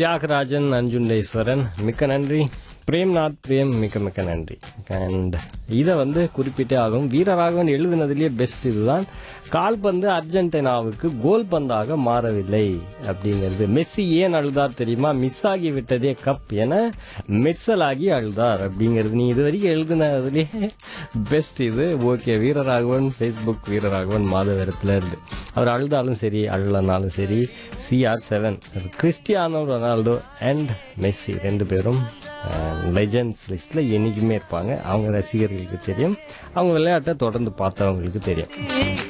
தியாகராஜன் நஞ்சுண்டேஸ்வரன் மிக்க நன்றி பிரேம்நாத் பிரேம் மிக்க மிக்க நன்றி அண்ட் இதை வந்து குறிப்பிட்டே ஆகும் வீரராகவன் எழுதினதுலேயே பெஸ்ட் இதுதான் கால்பந்து அர்ஜென்டினாவுக்கு கோல் பந்தாக மாறவில்லை அப்படிங்கிறது மெஸ்ஸி ஏன் அழுதார் தெரியுமா மிஸ் ஆகி விட்டதே கப் என மெர்சல் ஆகி அழுதார் அப்படிங்கிறது நீ இது வரைக்கும் எழுதினதுலேயே பெஸ்ட் இது ஓகே வீரராகவன் ஃபேஸ்புக் வீரராகவன் மாதவரத்தில் இருந்து அவர் அழுதாலும் சரி அழுலனாலும் சரி CR seven Cristiano Ronaldo and Messi ரெண்டு பேரும் லெஜண்ட்ஸ் லிஸ்ட்டில் என்றைக்குமே இருப்பாங்க அவங்க ரசிகர்களுக்கு தெரியும் அவங்க விளையாட்டை தொடர்ந்து பார்த்தவங்களுக்கு தெரியும்